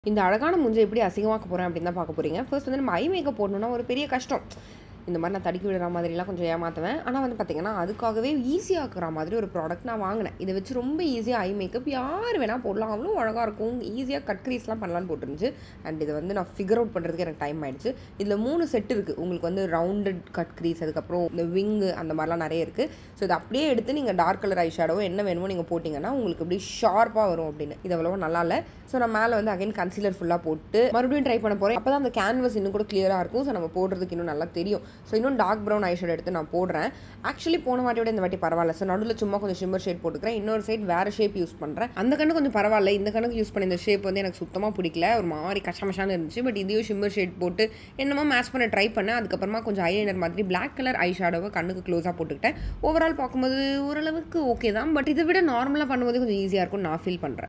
இந்த அழகான மூஞ்சை எப்படி அசிங்கமாக்க போகிறேன் அப்படின்னு தான் பார்க்க போகிறீங்க ஃபர்ஸ்ட் வந்து நம்ம ஐ மேக்கப் போடணும்னா ஒரு பெரிய கஷ்டம் இந்த மாதிரி நான் தடுக்கி விடுற மாதிரிலாம் கொஞ்சம் ஏமாற்றுவேன் ஆனால் வந்து பார்த்தீங்கன்னா அதுக்காகவே ஈஸியாக்குற மாதிரி ஒரு ப்ராடக்ட் நான் வாங்கினேன் இதை வச்சு ரொம்ப ஈஸியாக ஐ மேக்கப் யார் வேணால் போடலாம் அவ்வளோ அழகாக இருக்கும் ஈஸியாக கட் க்ரீஸ்லாம் பண்ணலான்னு போட்டுருந்துச்சு அண்ட் இதை வந்து நான் ஃபிகர் அவுட் பண்ணுறதுக்கு எனக்கு டைம் ஆயிடுச்சு இதில் மூணு செட் இருக்குது உங்களுக்கு வந்து ரவுண்டட் கட் க்ரீஸ் அதுக்கப்புறம் இந்த விங்கு அந்த மாதிரிலாம் நிறைய இருக்குது ஸோ இதை அப்படியே எடுத்து நீங்கள் டார்க் கலர் ஐ ஷேடோவோ என்ன வேணுமோ நீங்கள் போட்டிங்கன்னா உங்களுக்கு அப்படியே ஷார்ப்பாக வரும் அப்படின்னு இது அவ்வளோ நல்லா இல்லை ஸோ நான் மேலே வந்து அகைன் கன்சீலர் ஃபுல்லாக போட்டு மறுபடியும் ட்ரை பண்ண போகிறேன் அப்போ தான் அந்த கேன்வஸ் இன்னும் கூட கிளியராக இருக்கும் ஸோ நம்ம போடுறதுக்கு இன்னும் நல்லா தெரியும் ஸோ இன்னும் டார்க் ப்ரௌன் ஐ ஷேட் எடுத்து நான் போடுறேன் ஆக்சுவலி போன வாட்டியோட இந்த வாட்டி பரவாயில்ல ஸோ நடுவில் சும்மா கொஞ்சம் ஷிம்மர் ஷேட் போட்டுக்கிறேன் இன்னொரு சைட் வேறு ஷேப் யூஸ் பண்ணுறேன் அந்த கண்ணு கொஞ்சம் பரவாயில்ல இந்த கண்ணுக்கு யூஸ் பண்ண இந்த ஷேப் வந்து எனக்கு சுத்தமாக பிடிக்கல ஒரு மாதிரி கஷமஷான்னு இருந்துச்சு பட் இதையும் ஷிம்மர் ஷேட் போட்டு என்னமோ மேட்ச் பண்ண ட்ரை பண்ணேன் அதுக்கப்புறமா கொஞ்சம் ஐலைனர் மாதிரி பிளாக் கலர் ஐ ஷேடோவை கண்ணுக்கு க்ளோஸாக போட்டுக்கிட்டேன் ஓவரால் பார்க்கும்போது ஓரளவுக்கு ஓகே தான் பட் இதை விட நார்மலாக பண்ணும்போது கொஞ்சம் ஈஸியாக இருக்கும்னு நான் ஃபீல் பண்ணுறேன்